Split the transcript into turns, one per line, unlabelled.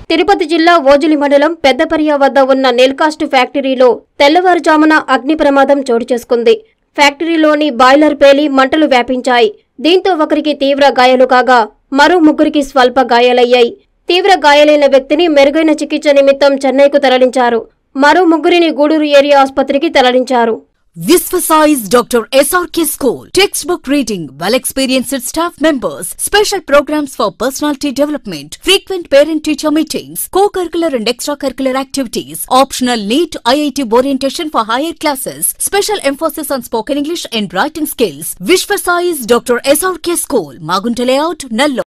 తిరుపతి జిల్లా ఓజులి మండలం పెద్దపర్య వద్ద ఉన్న నెల్కాస్ట్ ఫ్యాక్టరీలో తెల్లవారుజామున అగ్ని ప్రమాదం చోటు చేసుకుంది ఫ్యాక్టరీలోని బాయిలర్ పేలి మంటలు వ్యాపించాయి దీంతో ఒకరికి తీవ్ర గాయాలు కాగా మరో ముగ్గురికి స్వల్ప గాయాలయ్యాయి తీవ్ర గాయాలైన వ్యక్తిని మెరుగైన చికిత్స నిమిత్తం చెన్నైకు తరలించారు మరో ముగ్గురిని గూడూరు ఏరియా ఆసుపత్రికి తరలించారు
Visvasize Dr. SRK School. Textbook reading, well experienced staff members, special programs for personality development, frequent parent teacher meetings, co curricular and extracurricular activities, optional NEET IIT orientation for higher classes, special emphasis on spoken English and writing skills. Visvasize Dr. SRK School, Magunta Layout, Nallo.